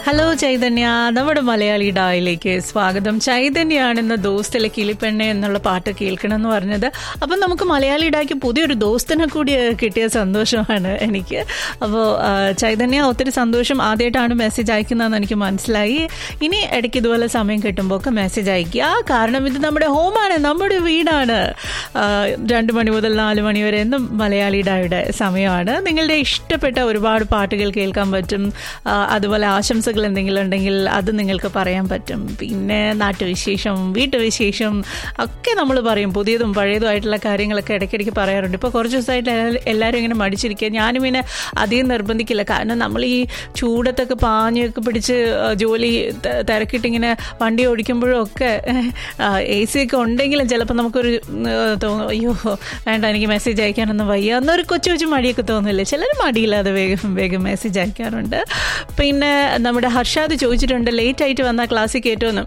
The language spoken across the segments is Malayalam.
ഹലോ ചൈതന്യ നമ്മുടെ മലയാളി ഡായിലേക്ക് സ്വാഗതം ചൈതന്യാണ് ഇന്ന് ദോസ്തിലെ കിളിപ്പെണ്ണ എന്നുള്ള പാട്ട് കേൾക്കണം എന്ന് പറഞ്ഞത് അപ്പം നമുക്ക് മലയാളി ഡായ്ക്ക് പുതിയൊരു ദോസ്തിനെ കൂടി കിട്ടിയ സന്തോഷമാണ് എനിക്ക് അപ്പോൾ ചൈതന്യ ഒത്തിരി സന്തോഷം ആദ്യമായിട്ടാണ് മെസ്സേജ് അയക്കുന്നതെന്ന് എനിക്ക് മനസ്സിലായി ഇനി ഇടയ്ക്ക് ഇതുപോലെ സമയം കിട്ടുമ്പോൾ ഒക്കെ മെസ്സേജ് അയക്കുക കാരണം ഇത് നമ്മുടെ ഹോമാണ് നമ്മുടെ വീടാണ് ആ, രണ്ട് മണി മുതൽ നാല് മണി വരെ എന്നും മലയാളി ഡായുടെ സമയമാണ് നിങ്ങളുടെ ഇഷ്ടപ്പെട്ട ഒരുപാട് പാട്ടുകൾ കേൾക്കാൻ പറ്റും ആ, അതുപോലെ ആശംസകൾ എന്തെങ്കിലും ഉണ്ടെങ്കിൽ അത് നിങ്ങൾക്ക് പറയാൻ പറ്റും പിന്നെ നാട്ടുവിശേഷം വീട്ടുവിശേഷം ഒക്കെ നമ്മൾ പറയും പുതിയതും പഴയതുമായിട്ടുള്ള കാര്യങ്ങളൊക്കെ ഇടയ്ക്കിടയ്ക്ക് പറയാറുണ്ട് ഇപ്പോൾ കുറച്ച് ദിവസമായിട്ട് എല്ലാ- എല്ലാവരും ഇങ്ങനെ മടിച്ചിരിക്കുക ഞാനും പിന്നെ അധികം നിർബന്ധിക്കില്ല കാരണം നമ്മൾ ഈ ചൂടത്തൊക്കെ പാഞ്ഞൊക്കെ പിടിച്ച് ആ, ജോലി ത- തിരക്കിട്ടിങ്ങനെ വണ്ടി ഓടിക്കുമ്പോഴും ഒക്കെ എ സി ഒക്കെ ഉണ്ടെങ്കിലും ചിലപ്പോൾ നമുക്കൊരു ഉം, തോന്നും അയ്യോ വേണ്ട എനിക്ക് മെസ്സേജ് അയക്കാനൊന്നും വയ്യ എന്നൊരു കൊച്ചു കൊച്ചു മടിയൊക്കെ തോന്നില്ലേ ചിലർ മടിയില്ലാതെ വേഗം വേഗം മെസ്സേജ് അയക്കാറുണ്ട് പിന്നെ നമ്മുടെ ഹർഷാദ് ചോദിച്ചിട്ടുണ്ട് ലേറ്റ് ആയിട്ട് വന്നാൽ ക്ലാസ്സിൽ കയറ്റുമെന്ന്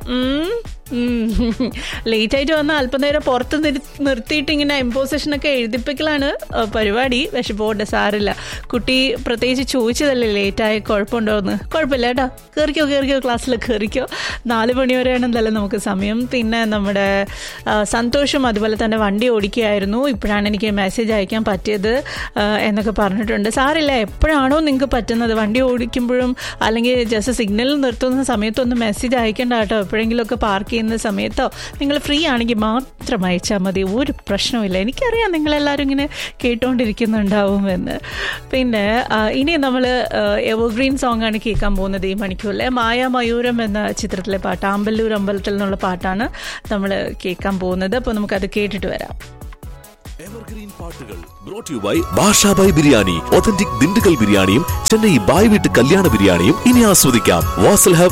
ലേറ്റ് ആയിട്ട് വന്നാൽ അല്പനേരം പുറത്ത് നിർ- നിർത്തിയിട്ട് ഇങ്ങനെ ഇമ്പോസിഷനൊക്കെ എഴുതിപ്പിക്കലാണ് ആ, പരിപാടി പക്ഷെ പോട്ടെ സാറില്ല കുട്ടി പ്രത്യേകിച്ച് ചോദിച്ചതല്ലേ ലേറ്റായ കുഴപ്പമുണ്ടോ എന്ന് കുഴപ്പമില്ല കേട്ടോ കയറിക്കോ കയറിക്കോ ക്ലാസ്സിൽ കയറിക്കോ നാല് മണി വരെയാണ് എന്തായാലും നമുക്ക് സമയം പിന്നെ നമ്മുടെ ആ, സന്തോഷം അതുപോലെ തന്നെ വണ്ടി ഓടിക്കുകയായിരുന്നു ഇപ്പോഴാണ് എനിക്ക് മെസ്സേജ് അയക്കാൻ പറ്റിയത് ആ, എന്നൊക്കെ പറഞ്ഞിട്ടുണ്ട് സാറില്ല എപ്പോഴാണോ നിങ്ങൾക്ക് പറ്റുന്നത് വണ്ടി ഓടിക്കുമ്പോഴും അല്ലെങ്കിൽ ജസ്റ്റ് സിഗ്നലിൽ നിർത്തുന്ന സമയത്തൊന്നും മെസ്സേജ് അയക്കേണ്ട കേട്ടോ എപ്പോഴെങ്കിലുമൊക്കെ പാർക്ക് ചെയ്യുന്ന സമയത്തോ നിങ്ങൾ ഫ്രീ ആണെങ്കിൽ മാത്രം അയച്ചാൽ മതി ഒരു പ്രശ്നവുമില്ല എനിക്കറിയാം നിങ്ങളെല്ലാവരും ഇങ്ങനെ കേട്ടുകൊണ്ടിരിക്കുന്നുണ്ടാവുമെന്ന് പിന്നെ ആ, ഇനി നമ്മൾ എവർഗ്രീൻ സോങ് ആണ് കേൾക്കാൻ പോകുന്നത് ഈ മണിക്കൂറിലെ മായ മയൂരം എന്ന ചിത്രത്തിലെ പാട്ട് ആമ്പല്ലൂർ അമ്പലത്തിൽ നിന്നുള്ള പാട്ടാണ് നമ്മൾ കേൾക്കാൻ പോകുന്നത് അപ്പോൾ നമുക്കത് കേട്ടിട്ട് വരാം എവർഗ്രീൻ പാട്ടുകൾ brought you by Bashabhai biryani authentic Dindigul ബിരിയാണിയും ചെന്നൈ ബായ് വീട്ട് കല്യാണ ബിരിയാണിയും ഇനി ആസ്വദിക്കാം വാസൽ ഹബ്